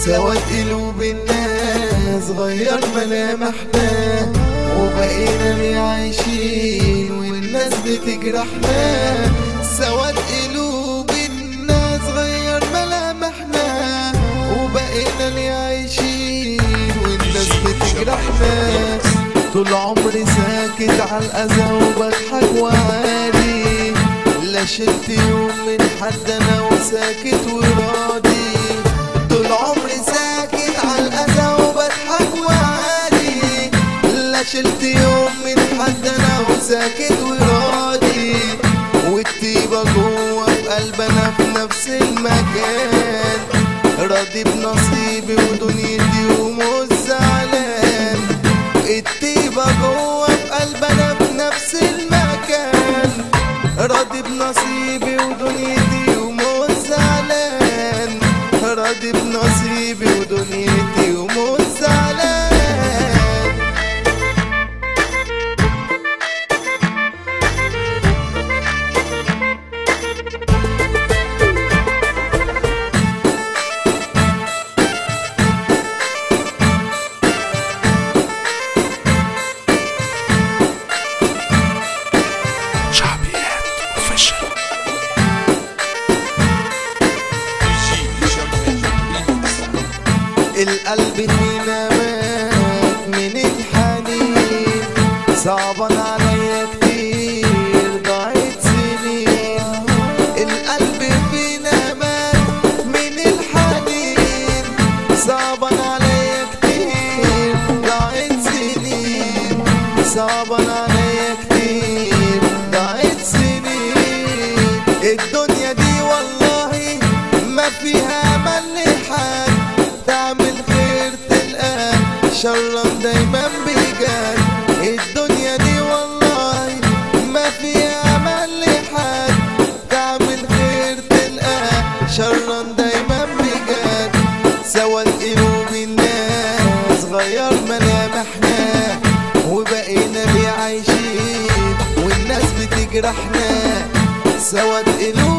سواد قلوب الناس غير ملامحنا وبقينا ليه عايشين والناس بتجرحنا سواد قلوب الناس غير ملامحنا وبقينا ليه عايشين والناس بتجرحنا طول عمري ساكت على الأذى وبضحك وعادي لا شلت يوم من حد أنا وساكت وراضي طول عمري ساكت على الأذى وبضحك وعادي لا شلت يوم من حد أنا وساكت وراضي والطيبة جوه في قلبنا في نفس المكان راضي بنصيبي ودنيتي ومش زعلان الطيبة جوه في قلبنا في نفس المكان راضي بنصيبي ودنيتي ومش زعلان راضي بنصيبي ودنيتي ومش زعلان شعبيات اوفيشال القلب فينا مات من الحنين صعبان عليا كتير ضاعت سنين القلب فينا مات من الحنين صعبان عليا كتير ضاعت سنين صعبان عليا كتير ضاعت سنين الدنيا دي والله ما فيها امل لحد تعمل خير تلقى شرا دايما بيجان الدنيا دي والله ما فيها امل لحد تعمل خير تلقى شرا دايما بيجان سواد قلوب الناس غير ملامحنا وبقينا ليه عايشين والناس بتجرحنا سواد قلوب